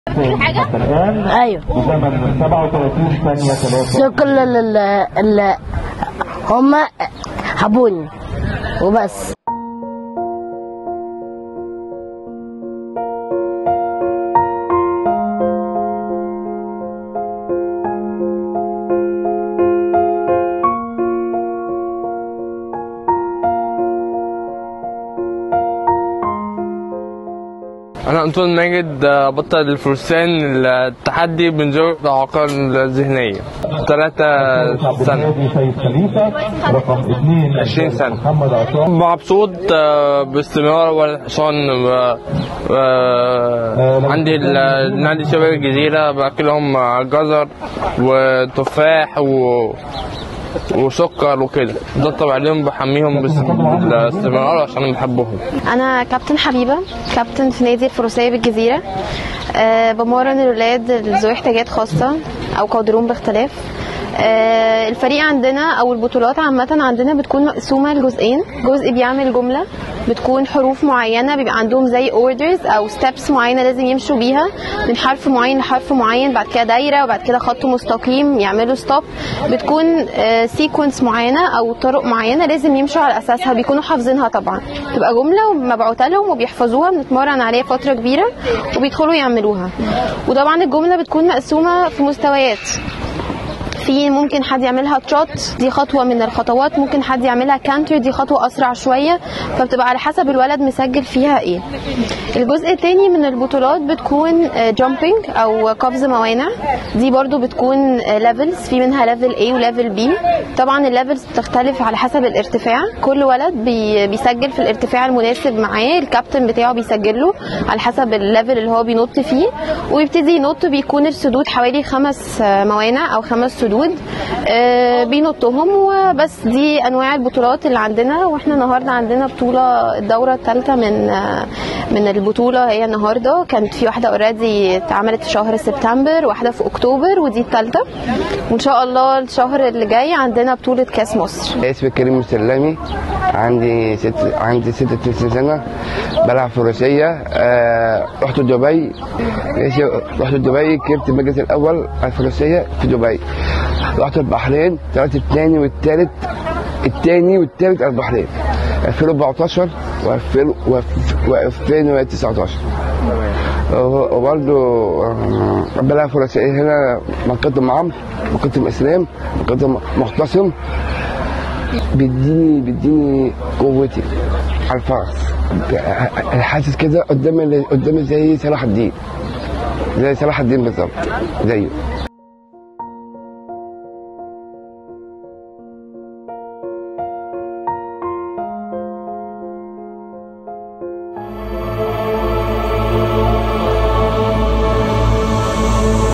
حاجة؟ الآن ايوه بزمن 37 ثانية 3 شكرا لل ال هما حبوني وبس أنا أنطون ماجد آه، بطل الفرسان التحدي من ذوي الإعاقة الذهنية ثلاثة سنة نادي سيد خليفة رقم 2 20 سنة. محمد عصام مبسوط آه، باستمرار والحصان آه، آه، عندي ال- نادي شباب الجزيرة باكلهم جزر وتفاح و وسكر وكده ده طبعا عليهم بحميهم بس- باستمرار عشان بحبهم أنا كابتن حبيبة كابتن في نادي الفروسية بالجزيرة أه بمرن الولاد ذوي احتياجات خاصة أو قادرون باختلاف أه الفريق عندنا أو البطولات عامة عندنا بتكون مقسومة لجزئين جزء بيعمل جملة بتكون حروف معينة بيبقى عندهم زي اوردرز أو ستيبس معينة لازم يمشوا بيها من حرف معين لحرف معين بعد كده دايرة وبعد كده خط مستقيم يعملوا ستوب بتكون سيكونس معينة أو طرق معينة لازم يمشوا على أساسها بيكونوا حافظينها طبعا تبقى جملة ومبعوثة لهم وبيحفظوها بنتمرن عليها فترة كبيرة وبيدخلوا يعملوها وطبعا الجملة بتكون مقسومة في مستويات في ممكن حد يعملها تروت دي خطوة من الخطوات ممكن حد يعملها كانتر دي خطوة أسرع شوية فبتبقى على حسب الولد مسجل فيها إيه الجزء التاني من البطولات بتكون جامبينج أو قفز موانع دي برضو بتكون ليفلز في منها ليفل A وليفل B طبعا الليفلز بتختلف على حسب الارتفاع كل ولد بي بيسجل في الارتفاع المناسب معاه الكابتن بتاعه بيسجل له على حسب الليفل اللي هو بينط فيه ويبتدي ينط بيكون السدود حوالي خمس آه، موانع او خمس سدود آه، بينطهم وبس دي انواع البطولات اللي عندنا واحنا النهارده عندنا بطوله الدوره الثالثه من آه، من البطوله هي النهارده كانت في واحده اوريدي اتعملت في شهر سبتمبر واحده في اكتوبر ودي الثالثه وان شاء الله الشهر اللي جاي عندنا بطوله كاس مصر اسمي كريم السلامي عندي ست عندي 36 سنة بلعب فروسية آه رحت دبي ماشي رحت دبي كسبت المركز الأول على الفروسية في دبي رحت البحرين طلعت الثاني والثالث الثاني والثالث على البحرين 2014 و2019 وبرضه آه، بلعب فروسية هنا مقدم عمرو مقدم إسلام مقدم محتسم بيديني بيديني قوتي على الفرس حاسس كده قدامي قدامي زي صلاح الدين زي صلاح الدين بالظبط زيه